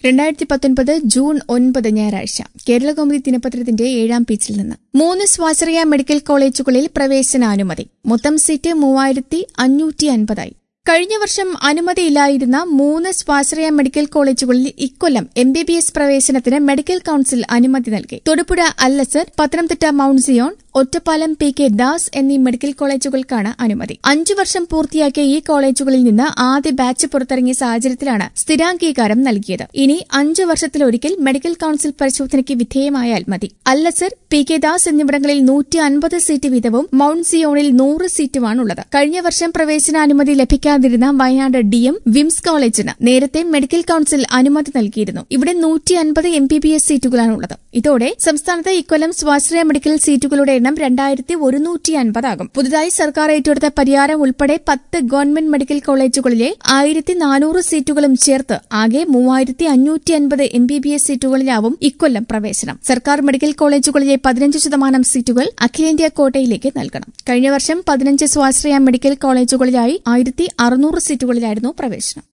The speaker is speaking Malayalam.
രണ്ടായിരത്തി പത്തൊൻപത് ജൂൺ ഒൻപത് ഞായറാഴ്ച കേരളകൗമുദി ദിനപത്രത്തിന്റെ ഏഴാം പേജിൽ നിന്ന് മൂന്ന് സ്വാശ്രയ മെഡിക്കൽ കോളേജുകളിൽ പ്രവേശനാനുമതി മൊത്തം സീറ്റ് മൂവായിരത്തി അഞ്ഞൂറ്റി അൻപതായി കഴിഞ്ഞ വർഷം അനുമതിയില്ലായിരുന്ന മൂന്ന് സ്വാശ്രയ മെഡിക്കൽ കോളേജുകളിൽ ഇക്കൊല്ലം എം ബി ബി എസ് പ്രവേശനത്തിന് മെഡിക്കൽ കൌൺസിൽ അനുമതി നൽകി Thodupuzha Al Azhar Pathanamthitta mount Zion Ottapalam P K Das എന്നീ മെഡിക്കൽ കോളേജുകൾക്കാണ് അനുമതി അഞ്ചു വർഷം പൂർത്തിയാക്കിയ ഈ കോളേജുകളിൽ നിന്ന് ആദ്യ ബാച്ച് പുറത്തിറങ്ങിയ സാഹചര്യത്തിലാണ് സ്ഥിരാംഗീകാരം നൽകിയത് ഇനി അഞ്ചു വർഷത്തിലൊരിക്കൽ മെഡിക്കൽ കൌൺസിൽ പരിശോധനയ്ക്ക് വിധേയമായാൽ മതി അല്ലസർ പി കെ ദാസ് എന്നിവിടങ്ങളിൽ നൂറ്റി അൻപത് സീറ്റ് വീതവും മൌണ്ട് സിയോണിൽ നൂറ് സീറ്റുമാണുള്ളത് കഴിഞ്ഞ വർഷം പ്രവേശനാനുമതി ലഭിക്കാതിരുന്ന വയനാട് ഡി എം വിംസ് കോളേജിന് നേരത്തെ മെഡിക്കൽ കൌൺസിൽ അനുമതി നൽകിയിരുന്നു ഇവിടെ നൂറ്റി അൻപത് എം ബി ബി എസ് സീറ്റുകളാണുള്ളത് ഇതോടെ സംസ്ഥാനത്ത് ഇക്കൊല്ലം സ്വാശ്രയ മെഡിക്കൽ സീറ്റുകളുടെ എണ്ണം രണ്ടായിരത്തി ഒരുന്നൂറ്റി അൻപതാകും പുതുതായി സർക്കാർ ഏറ്റെടുത്ത പരിയാരം ഉൾപ്പെടെ പത്ത് ഗവൺമെന്റ് മെഡിക്കൽ കോളേജുകളിലെ ആയിരത്തി നാനൂറ് സീറ്റുകളും ചേർത്ത് ആകെ മൂവായിരത്തി അഞ്ഞൂറ്റി അൻപത് എം ബി ബി എസ് സീറ്റുകളിലാവും ഇക്കൊല്ലം പ്രവേശനം സർക്കാർ മെഡിക്കൽ കോളേജുകളിലെ പതിനഞ്ച് ശതമാനം സീറ്റുകൾ അഖിലേന്ത്യാ കോട്ടയിലേക്ക് നൽകണം കഴിഞ്ഞ വർഷം പതിനഞ്ച് സ്വാശ്രയ മെഡിക്കൽ കോളേജുകളിലായി ആയിരത്തി അറുന്നൂറ് സീറ്റുകളിലായിരുന്നു പ്രവേശനം